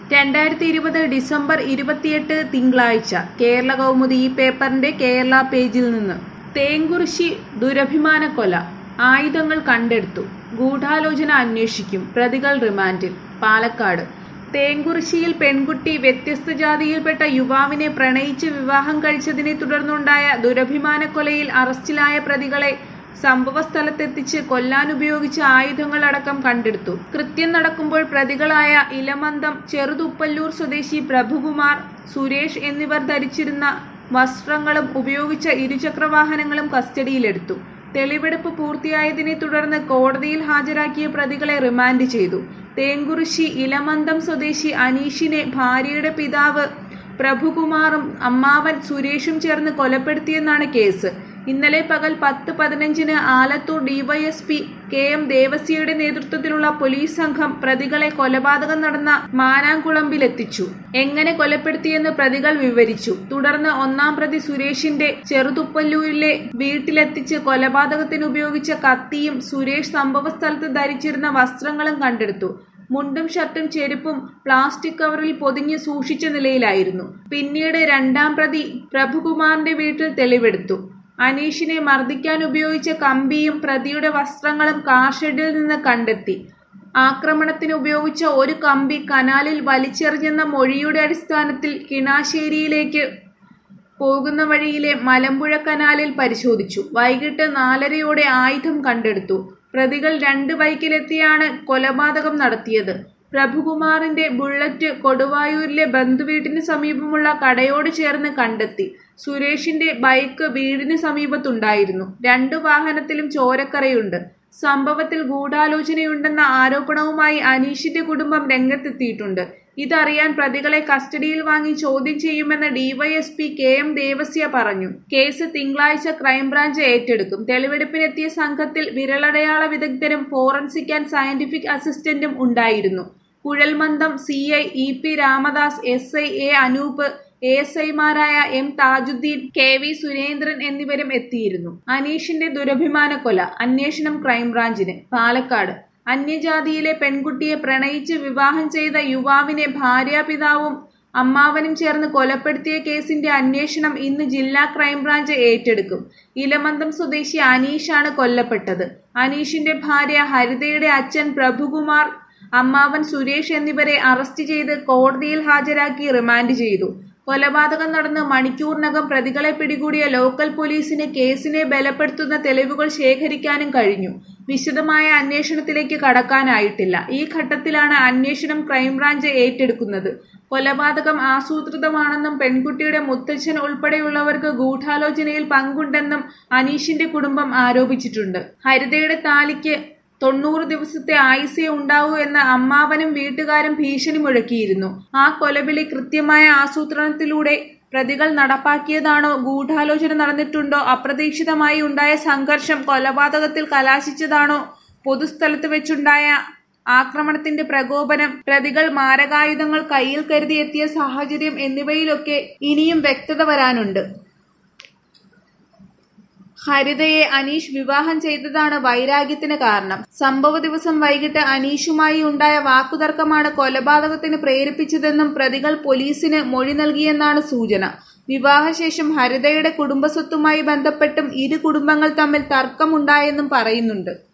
രണ്ടായിരത്തി ഇരുപത് ഡിസംബർ ഇരുപത്തിയെട്ട് തിങ്കളാഴ്ച കേരള കൗമുദി ഈ പേപ്പറിന്റെ കേരള പേജിൽ നിന്ന് തേങ്കുറിശി ദുരഭിമാനക്കൊല ആയുധങ്ങൾ കണ്ടെടുത്തു ഗൂഢാലോചന അന്വേഷിക്കും പ്രതികൾ റിമാൻഡിൽ പാലക്കാട് തേങ്കുറിശിയിൽ പെൺകുട്ടി വ്യത്യസ്ത ജാതിയിൽപ്പെട്ട യുവാവിനെ പ്രണയിച്ച് വിവാഹം കഴിച്ചതിനെ തുടർന്നുണ്ടായ ദുരഭിമാനക്കൊലയിൽ അറസ്റ്റിലായ പ്രതികളെ സംഭവസ്ഥലത്തെത്തിച്ച് കൊല്ലാൻ ഉപയോഗിച്ച ആയുധങ്ങൾ അടക്കം കണ്ടെടുത്തു കൃത്യം നടക്കുമ്പോൾ പ്രതികളായ ഇലമന്തം ചെറുതുപ്പല്ലൂർ സ്വദേശി പ്രഭുകുമാർ സുരേഷ് എന്നിവർ ധരിച്ചിരുന്ന വസ്ത്രങ്ങളും ഉപയോഗിച്ച ഇരുചക്രവാഹനങ്ങളും കസ്റ്റഡിയിലെടുത്തു തെളിവെടുപ്പ് പൂർത്തിയായതിനെ തുടർന്ന് കോടതിയിൽ ഹാജരാക്കിയ പ്രതികളെ റിമാൻഡ് ചെയ്തു തേങ്കുറിശി ഇലമന്തം സ്വദേശി അനീഷിനെ ഭാര്യയുടെ പിതാവ് പ്രഭുകുമാറും അമ്മാവൻ സുരേഷും ചേർന്ന് കൊലപ്പെടുത്തിയെന്നാണ് കേസ് ഇന്നലെ പകൽ പത്ത് പതിനഞ്ചിന് ആലത്തൂർ ഡിവൈഎസ്പി കെ എം ദേവസ്യയുടെ നേതൃത്വത്തിലുള്ള പോലീസ് സംഘം പ്രതികളെ കൊലപാതകം നടന്ന മാനാംകുളമ്പിലെത്തിച്ചു എങ്ങനെ കൊലപ്പെടുത്തിയെന്ന് പ്രതികൾ വിവരിച്ചു തുടർന്ന് ഒന്നാം പ്രതി സുരേഷിന്റെ ചെറുതുപ്പല്ലൂരിലെ വീട്ടിലെത്തിച്ച് കൊലപാതകത്തിന് ഉപയോഗിച്ച കത്തിയും സുരേഷ് സംഭവസ്ഥലത്ത് ധരിച്ചിരുന്ന വസ്ത്രങ്ങളും കണ്ടെടുത്തു മുണ്ടും ഷർട്ടും ചെരുപ്പും പ്ലാസ്റ്റിക് കവറിൽ പൊതിഞ്ഞ് സൂക്ഷിച്ച നിലയിലായിരുന്നു പിന്നീട് രണ്ടാം പ്രതി പ്രഭുകുമാറിന്റെ വീട്ടിൽ തെളിവെടുത്തു അനീഷിനെ മർദ്ദിക്കാൻ ഉപയോഗിച്ച കമ്പിയും പ്രതിയുടെ വസ്ത്രങ്ങളും കാർ ഷെഡിൽ നിന്ന് കണ്ടെത്തി ആക്രമണത്തിന് ഉപയോഗിച്ച ഒരു കമ്പി കനാലിൽ വലിച്ചെറിഞ്ഞെന്ന മൊഴിയുടെ അടിസ്ഥാനത്തിൽ കിണാശ്ശേരിയിലേക്ക് പോകുന്ന വഴിയിലെ മലമ്പുഴ കനാലിൽ പരിശോധിച്ചു വൈകിട്ട് നാലരയോടെ ആയുധം കണ്ടെടുത്തു പ്രതികൾ രണ്ട് ബൈക്കിലെത്തിയാണ് കൊലപാതകം നടത്തിയത് പ്രഭുകുമാറിന്റെ ബുള്ളറ്റ് കൊടുവായൂരിലെ ബന്ധുവീട്ടിന് സമീപമുള്ള കടയോട് ചേർന്ന് കണ്ടെത്തി സുരേഷിന്റെ ബൈക്ക് വീടിന് സമീപത്തുണ്ടായിരുന്നു രണ്ടു വാഹനത്തിലും ചോരക്കറയുണ്ട് സംഭവത്തിൽ ഗൂഢാലോചനയുണ്ടെന്ന ആരോപണവുമായി അനീഷിന്റെ കുടുംബം രംഗത്തെത്തിയിട്ടുണ്ട് ഇതറിയാൻ പ്രതികളെ കസ്റ്റഡിയിൽ വാങ്ങി ചോദ്യം ചെയ്യുമെന്ന് ഡിവൈഎസ്പി കെ എം ദേവസ്യ പറഞ്ഞു കേസ് തിങ്കളാഴ്ച ക്രൈംബ്രാഞ്ച് ഏറ്റെടുക്കും തെളിവെടുപ്പിനെത്തിയ സംഘത്തിൽ വിരലടയാള വിദഗ്ധരും ഫോറൻസിക് ആൻഡ് സയന്റിഫിക് അസിസ്റ്റന്റും ഉണ്ടായിരുന്നു കുഴൽമന്ദം C I E P Ramadas S I A Anoop A S ഐമാരായ M Thajudheen K V Surendran എന്നിവരും എത്തിയിരുന്നു അനീഷിന്റെ ദുരഭിമാന കൊല അന്വേഷണം ക്രൈംബ്രാഞ്ചിന് പാലക്കാട് അന്യജാതിയിലെ പെൺകുട്ടിയെ പ്രണയിച്ച് വിവാഹം ചെയ്ത യുവാവിനെ ഭാര്യാപിതാവും അമ്മാവനും ചേർന്ന് കൊലപ്പെടുത്തിയ കേസിന്റെ അന്വേഷണം ഇന്ന് ജില്ലാ ക്രൈംബ്രാഞ്ച് ഏറ്റെടുക്കും ഇലമന്തം സ്വദേശി അനീഷാണ് കൊല്ലപ്പെട്ടത് അനീഷിന്റെ ഭാര്യ ഹരിതയുടെ അച്ഛൻ പ്രഭുകുമാർ അമ്മാവൻ സുരേഷ് എന്നിവരെ അറസ്റ്റ് ചെയ്ത് കോടതിയിൽ ഹാജരാക്കി റിമാൻഡ് ചെയ്തു കൊലപാതകം നടന്ന് മണിക്കൂറിനകം പ്രതികളെ പിടികൂടിയ ലോക്കൽ പോലീസിന് കേസിനെ ബലപ്പെടുത്തുന്ന തെളിവുകൾ ശേഖരിക്കാനും കഴിഞ്ഞു വിശദമായ അന്വേഷണത്തിലേക്ക് കടക്കാനായിട്ടില്ല ഈ ഘട്ടത്തിലാണ് അന്വേഷണം ക്രൈംബ്രാഞ്ച് ഏറ്റെടുക്കുന്നത് കൊലപാതകം ആസൂത്രിതമാണെന്നും പെൺകുട്ടിയുടെ മുത്തച്ഛൻ ഉൾപ്പെടെയുള്ളവർക്ക് ഗൂഢാലോചനയിൽ പങ്കുണ്ടെന്നും അനീഷിന്റെ കുടുംബം ആരോപിച്ചിട്ടുണ്ട് ഹരിതയുടെ താലിക്ക് തൊണ്ണൂറ് ദിവസത്തെ ആയുസേ ഉണ്ടാവൂ എന്ന് അമ്മാവനും വീട്ടുകാരും ഭീഷണി മുഴക്കിയിരുന്നു ആ കൊലവിളി കൃത്യമായ ആസൂത്രണത്തിലൂടെ പ്രതികൾ നടപ്പാക്കിയതാണോ ഗൂഢാലോചന നടന്നിട്ടുണ്ടോ അപ്രതീക്ഷിതമായി ഉണ്ടായ സംഘർഷം കൊലപാതകത്തിൽ കലാശിച്ചതാണോ പൊതുസ്ഥലത്ത് വെച്ചുണ്ടായ ആക്രമണത്തിന്റെ പ്രകോപനം പ്രതികൾ മാരകായുധങ്ങൾ കയ്യിൽ കരുതി എത്തിയ സാഹചര്യം എന്നിവയിലൊക്കെ ഇനിയും വ്യക്തത വരാനുണ്ട് ഹരിതയെ അനീഷ് വിവാഹം ചെയ്തതാണ് വൈരാഗ്യത്തിന് കാരണം സംഭവ ദിവസം വൈകിട്ട് അനീഷുമായി ഉണ്ടായ വാക്കുതർക്കമാണ് കൊലപാതകത്തിന് പ്രേരിപ്പിച്ചതെന്നും പ്രതികൾ പോലീസിന് മൊഴി നൽകിയെന്നാണ് സൂചന വിവാഹശേഷം ഹരിതയുടെ കുടുംബസ്വത്തുമായി ബന്ധപ്പെട്ടും ഇരു കുടുംബങ്ങൾ തമ്മിൽ തർക്കമുണ്ടായെന്നും പറയുന്നുണ്ട്